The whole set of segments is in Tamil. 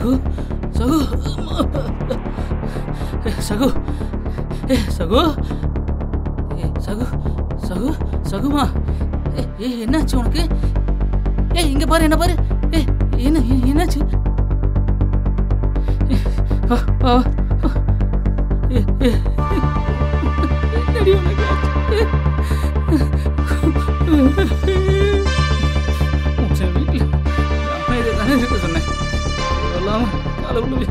சகு சகு ஏ, சகு ஏ சகு ஏ சகு சகு சகுமா ஏ ஏ என்னாச்சு உனக்கு ஏ இங்க பாரு என்ன பாரு ஏ என்ன எ- என்னாச்சு ஏ, வா, வா, வா. ஏ, ஏ, என்னடி உனக்கு ஆச்சு? உன் வீட்டில் அம்மா இதை தானே இருக்க சொன்னேன் சொல்லாம காலை விழுவி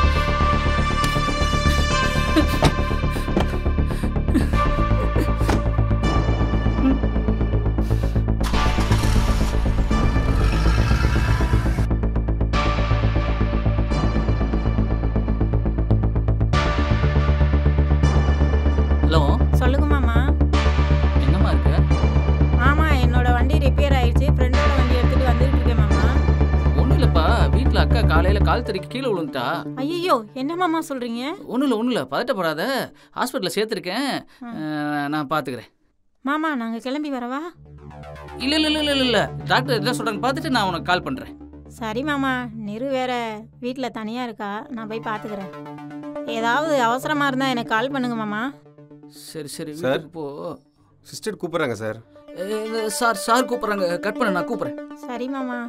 ஹலோ சொல்லுங்க மாமா என்னம்மா இருக்க மாமா என்னோட வண்டி ரிப்பேர் ஆயிடுச்சு ஃப்ரெண்டோட வண்டி எடுத்துட்டு வந்துட்டு இருக்கேன் மாமா ஒன்றும் இல்லைப்பா வீட்டில் அக்கா காலையில் கால் தறிக்கு கீழே விழுந்துட்டா ஐயோ என்ன மாமா சொல்றீங்க ஒன்றும் இல்லை ஒன்றும் இல்லை பதட்டப்படாத ஹாஸ்பிட்டலில் சேர்த்துருக்கேன் அஹ், நான் பார்த்துக்கிறேன் மாமா நாங்க கிளம்பி வரவா இல்லை இல்லை இல்லை இல்லை இல்லை டாக்டர் என்ன சொல்கிறாங்க பார்த்துட்டு நான் உனக்கு கால் பண்ணுறேன் சரி மாமா நிரு வேற வீட்டில் தனியாக இருக்கா நான் போய் பார்த்துக்கிறேன் ஏதாவது அவசரமா இருந்தா எனக்கு கால் பண்ணுங்க மாமா சரி சரி சார்? வீட்டுக்கு போ சிஸ்டர் கூப்பிட்றாங்க சார் அஹ், இது சார் சார் கூப்பிட்றாங்க கட் பண்ண நான் கூப்பிட்றேன் சரி மாமா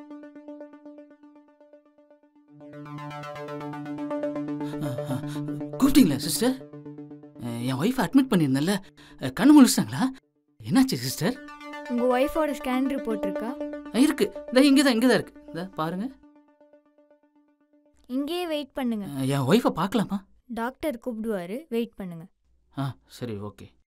கூப்பிட்டீங்களா சிஸ்டர் என் ஒய்ஃப் அட்மிட் பண்ணியிருந்தேன்ல அஹ், கண்ணு முழிச்சிட்டாங்களா என்னாச்சு சிஸ்டர் உங்கள் ஒய்ஃபோட ஸ்கேன் ரிப்போர்ட் இருக்கா இருக்கு இந்த இங்கே தான் இங்கே தான் இருக்கு இந்த பாருங்க இங்கேயே வெயிட் பண்ணுங்க அஹ், என் ஒய்ஃபை பார்க்கலாமா டாக்டர் கூப்பிடுவாரு வெயிட் பண்ணுங்க ஆ சரி ஓகே